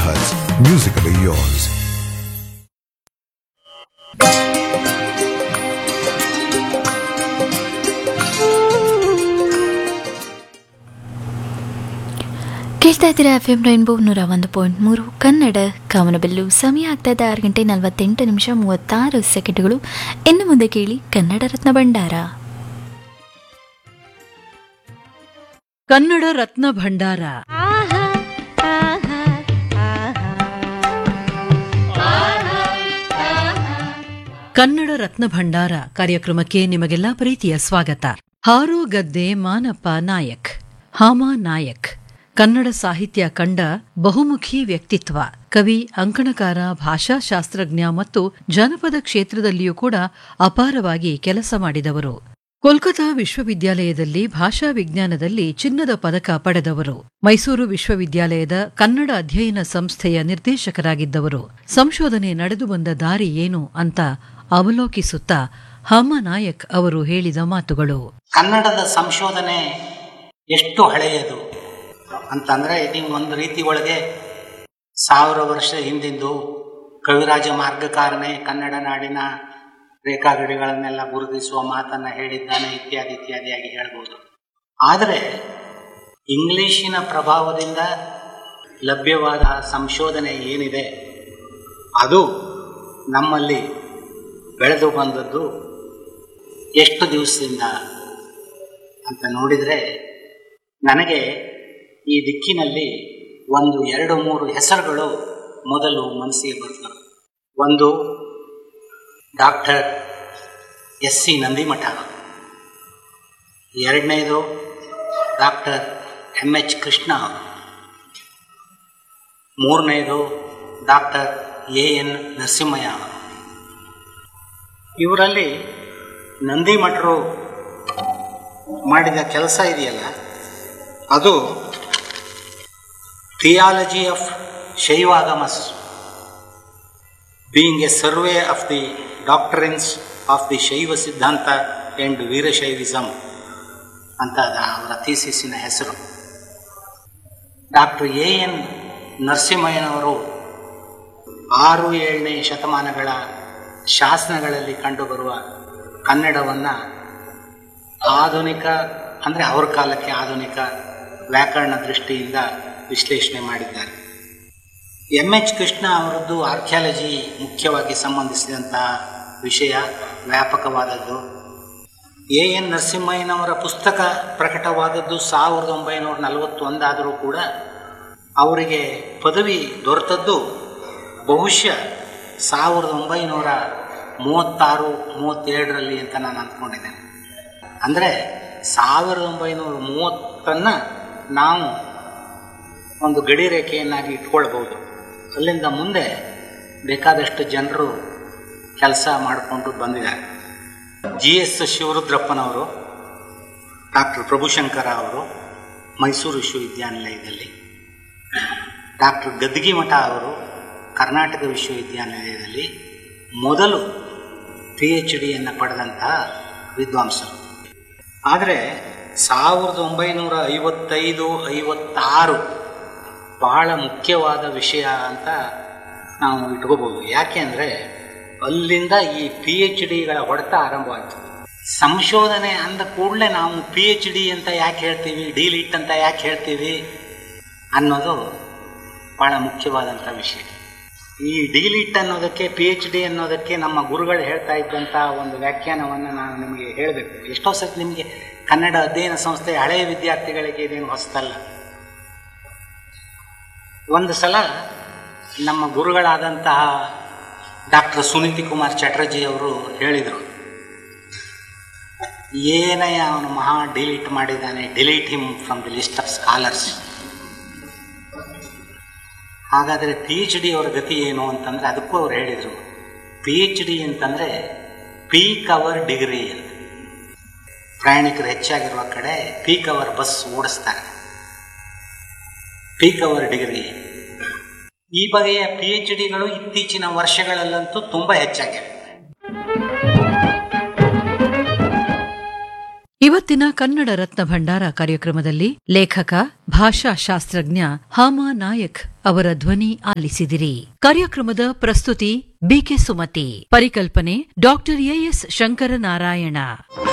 Hits, musically yours. ಕೇಳ್ತಾ ಇದ್ದೀರಾ F M rainbow ನೂರ ಒಂದು ಪಾಯಿಂಟ್ ಮೂರು ಕನ್ನಡ ಕಾಮನಬೆಲ್ಲು ಸಮಯ ಆಗ್ತಾ ಇದೆ ಆರು ಗಂಟೆ ನಲವತ್ತೆಂಟು ನಿಮಿಷ ಮೂವತ್ತಾರು ಸೆಕೆಂಡ್ಗಳು ಇನ್ನು ಮುಂದೆ ಕೇಳಿ ಕನ್ನಡ ರತ್ನ ಭಂಡಾರ ಕನ್ನಡ ರತ್ನ ಭಂಡಾರ ಕನ್ನಡ ರತ್ನ ಭಂಡಾರ ಕಾರ್ಯಕ್ರಮಕ್ಕೆ ನಿಮಗೆಲ್ಲ ಪ್ರೀತಿಯ ಸ್ವಾಗತ ಹಾರೋ ಗದ್ದೆ ಮಾನಪ್ಪ ನಾಯಕ್ ಹಾಮ ನಾಯಕ್ ಕನ್ನಡ ಸಾಹಿತ್ಯ ಕಂಡ ಬಹುಮುಖಿ ವ್ಯಕ್ತಿತ್ವ ಕವಿ ಅಂಕಣಕಾರ ಭಾಷಾಶಾಸ್ತ್ರಜ್ಞ ಮತ್ತು ಜನಪದ ಕ್ಷೇತ್ರದಲ್ಲಿಯೂ ಕೂಡ ಅಪಾರವಾಗಿ ಕೆಲಸ ಮಾಡಿದವರು ಕೋಲ್ಕತಾ ವಿಶ್ವವಿದ್ಯಾಲಯದಲ್ಲಿ ಭಾಷಾ ವಿಜ್ಞಾನದಲ್ಲಿ ಚಿನ್ನದ ಪದಕ ಪಡೆದವರು ಮೈಸೂರು ವಿಶ್ವವಿದ್ಯಾಲಯದ ಕನ್ನಡ ಅಧ್ಯಯನ ಸಂಸ್ಥೆಯ ನಿರ್ದೇಶಕರಾಗಿದ್ದವರು ಸಂಶೋಧನೆ ನಡೆದು ಬಂದ ದಾರಿ ಏನು ಅಂತ ಅವಲೋಕಿಸುತ್ತಾ ಹಾಮ ನಾಯಕ್ ಅವರು ಹೇಳಿದ ಮಾತುಗಳು ಕನ್ನಡದ ಸಂಶೋಧನೆ ಎಷ್ಟು ಹಳೆಯದು ಅಂತಂದ್ರೆ ನೀವು ಒಂದು ರೀತಿ ಒಳಗೆ ಸಾವಿರ ವರ್ಷ ಹಿಂದಿಂದು ಕವಿರಾಜ ಮಾರ್ಗಕಾರನೇ ಕನ್ನಡ ನಾಡಿನ ರೇಖಾಗಡಿಗಳನ್ನೆಲ್ಲ ಗುರುತಿಸುವ ಮಾತನ್ನ ಹೇಳಿದ್ದಾನೆ ಇತ್ಯಾದಿ ಇತ್ಯಾದಿಯಾಗಿ ಹೇಳ್ಬೋದು ಆದರೆ ಇಂಗ್ಲಿಶಿನ ಪ್ರಭಾವದಿಂದ ಲಭ್ಯವಾದ ಸಂಶೋಧನೆ ಏನಿದೆ ಅದು ನಮ್ಮಲ್ಲಿ ಬೆಳೆದು ಬಂದದ್ದು ಎಷ್ಟು ದಿವಸದಿಂದ ಅಂತ ನೋಡಿದರೆ ನನಗೆ ಈ ದಿಕ್ಕಿನಲ್ಲಿ ಒಂದು ಎರಡು ಮೂರು ಹೆಸರುಗಳು ಮೊದಲು ಮನಸ್ಸಿಗೆ ಬರ್ತವೆ ಒಂದು ಡಾಕ್ಟರ್ ಎಸ್ ಸಿ ನಂದಿಮಠ ಎರಡನೇದು ಡಾಕ್ಟರ್ ಎಮ್ ಎಚ್ ಕೃಷ್ಣ ಮೂರನೇದು ಡಾಕ್ಟರ್ ಎ ಎನ್ ನರಸಿಂಹಯ್ಯ ಅವರು ಇವರಲ್ಲಿ ನಂದಿಮಠರು ಮಾಡಿದ ಕೆಲಸ ಇದೆಯಲ್ಲ ಅದು theology of Shaivagamas being a survey of the doctrines of the Shaiva Siddhanta and ವೀರಶೈವಿಸಮ್ ಅಂತ ಅದ ಅವರ ಥೀಸಿಸಿನ ಹೆಸರು ಡಾಕ್ಟರ್ ಎ ಎನ್ ನರಸಿಂಹಯ್ಯನವರು ಆರು ಏಳನೇ ಶತಮಾನಗಳ ಶಾಸನಗಳಲ್ಲಿ ಕಂಡುಬರುವ ಕನ್ನಡವನ್ನು ಆಧುನಿಕ ಅಂದರೆ ಅವ್ರ ಕಾಲಕ್ಕೆ ಆಧುನಿಕ ವ್ಯಾಕರಣ ದೃಷ್ಟಿಯಿಂದ ವಿಶ್ಲೇಷಣೆ ಮಾಡಿದ್ದಾರೆ ಎಮ್ ಎಚ್ ಕೃಷ್ಣ ಅವರದ್ದು ಆರ್ಕಿಯಾಲಜಿ ಮುಖ್ಯವಾಗಿ ಸಂಬಂಧಿಸಿದಂತಹ ವಿಷಯ ವ್ಯಾಪಕವಾದದ್ದು ಎ ಎನ್ ನರಸಿಂಹಯ್ಯನವರ ಪುಸ್ತಕ ಪ್ರಕಟವಾದದ್ದು ಸಾವಿರದ ಒಂಬೈನೂರ ನಲವತ್ತೊಂದಾದರೂ ಕೂಡ ಅವರಿಗೆ ಪದವಿ ದೊರೆತದ್ದು ಬಹುಶಃ ಸಾವಿರದ ಒಂಬೈನೂರ ಮೂವತ್ತಾರು ಮೂವತ್ತೇಳರಲ್ಲಿ ಅಂತ ನಾನು ಅಂದ್ಕೊಂಡಿದ್ದೇನೆ ಅಂದರೆ ಸಾವಿರದ ಒಂಬೈನೂರ ಮೂವತ್ತನ್ನು ನಾವು ಒಂದು ಗಡಿ ರೇಖೆಯನ್ನಾಗಿ ಇಟ್ಕೊಳ್ಬೋದು ಅಲ್ಲಿಂದ ಮುಂದೆ ಬೇಕಾದಷ್ಟು ಜನರು ಕೆಲಸ ಮಾಡಿಕೊಂಡು ಬಂದಿದ್ದಾರೆ ಜಿ ಎಸ್ ಶಿವರುದ್ರಪ್ಪನವರು ಡಾಕ್ಟರ್ ಪ್ರಭುಶಂಕರ ಅವರು ಮೈಸೂರು ವಿಶ್ವವಿದ್ಯಾನಿಲಯದಲ್ಲಿ ಡಾಕ್ಟರ್ ಗದ್ಗಿ ಮಠ ಅವರು ಕರ್ನಾಟಕ ವಿಶ್ವವಿದ್ಯಾನಿಲಯದಲ್ಲಿ ಮೊದಲು ಪಿ ಎಚ್ ಡಿಯನ್ನು ಪಡೆದಂತಹ ವಿದ್ವಾಂಸರು ಆದರೆ ಸಾವಿರದ ಒಂಬೈನೂರ ಐವತ್ತೈದು ಐವತ್ತಾರು ಬಹಳ ಮುಖ್ಯವಾದ ವಿಷಯ ಅಂತ ನಾವು ಇಟ್ಕೋಬೋದು ಯಾಕೆ ಅಂದರೆ ಅಲ್ಲಿಂದ ಈ ಪಿ ಎಚ್ ಡಿಗಳ ಹೊಡೆತ ಆರಂಭವಾಯಿತು ಸಂಶೋಧನೆ ಅಂದ ಕೂಡಲೇ ನಾವು ಪಿ ಎಚ್ ಡಿ ಅಂತ ಯಾಕೆ ಹೇಳ್ತೀವಿ ಡಿಲಿಟ್ ಅಂತ ಯಾಕೆ ಹೇಳ್ತೀವಿ ಅನ್ನೋದು ಭಾಳ ಮುಖ್ಯವಾದಂಥ ವಿಷಯ ಈ ಡಿಲಿಟ್ ಅನ್ನೋದಕ್ಕೆ ಪಿ ಎಚ್ ಡಿ ಅನ್ನೋದಕ್ಕೆ ನಮ್ಮ ಗುರುಗಳು ಹೇಳ್ತಾ ಇದ್ದಂಥ ಒಂದು ವ್ಯಾಖ್ಯಾನವನ್ನು ನಾನು ನಿಮಗೆ ಹೇಳಬೇಕು ಎಷ್ಟೋ ಸತಿ ನಿಮಗೆ ಕನ್ನಡ ಅಧ್ಯಯನ ಸಂಸ್ಥೆ ಹಳೆಯ ವಿದ್ಯಾರ್ಥಿಗಳಿಗೆ ಇದೇನು ಹೊಸತಲ್ಲ ಒಂದು ಸಲ ನಮ್ಮ ಗುರುಗಳಾದಂತಹ ಡಾಕ್ಟರ್ ಸುನೀತಿ ಕುಮಾರ್ ಚಟರ್ಜಿ ಅವರು ಹೇಳಿದರು ಏನಯ್ಯ ಅವನು ಮಹಾ ಡಿಲೀಟ್ ಮಾಡಿದ್ದಾನೆ delete him from the list of scholars ಹಾಗಾದರೆ ಪಿ ಎಚ್ ಡಿ ಅವರ ಗತಿ ಏನು ಅಂತಂದರೆ ಅದಕ್ಕೂ ಅವ್ರು ಹೇಳಿದರು ಪಿ ಎಚ್ ಡಿ ಅಂತಂದರೆ ಪೀಕ್ ಅವರ್ ಡಿಗ್ರಿ ಅಂತ ಪ್ರಯಾಣಿಕರು ಹೆಚ್ಚಾಗಿರುವ ಕಡೆ ಪೀಕ್ ಅವರ್ ಬಸ್ ಓಡಿಸ್ತಾರೆ ಪೀಕ್ ಅವರ್ ಡಿಗ್ರಿ ಈ ಬಗೆಯ ಪಿ ಎಚ್ ಡಿಗಳು ಇತ್ತೀಚಿನ ವರ್ಷಗಳಲ್ಲಂತೂ ತುಂಬ ಹೆಚ್ಚಾಗಿವೆ ಇವತ್ತಿನ ಕನ್ನಡ ರತ್ನ ಭಂಡಾರ ಕಾರ್ಯಕ್ರಮದಲ್ಲಿ ಲೇಖಕ ಭಾಷಾಶಾಸ್ತ್ರಜ್ಞ ಹಾಮಾ ನಾಯಕ್ ಅವರ ಧ್ವನಿ ಆಲಿಸಿದಿರಿ ಕಾರ್ಯಕ್ರಮದ ಪ್ರಸ್ತುತಿ ಬಿಕೆ ಸುಮತಿ ಪರಿಕಲ್ಪನೆ ಡಾಕ್ಟರ್ ಎಎಸ್ ಶಂಕರನಾರಾಯಣ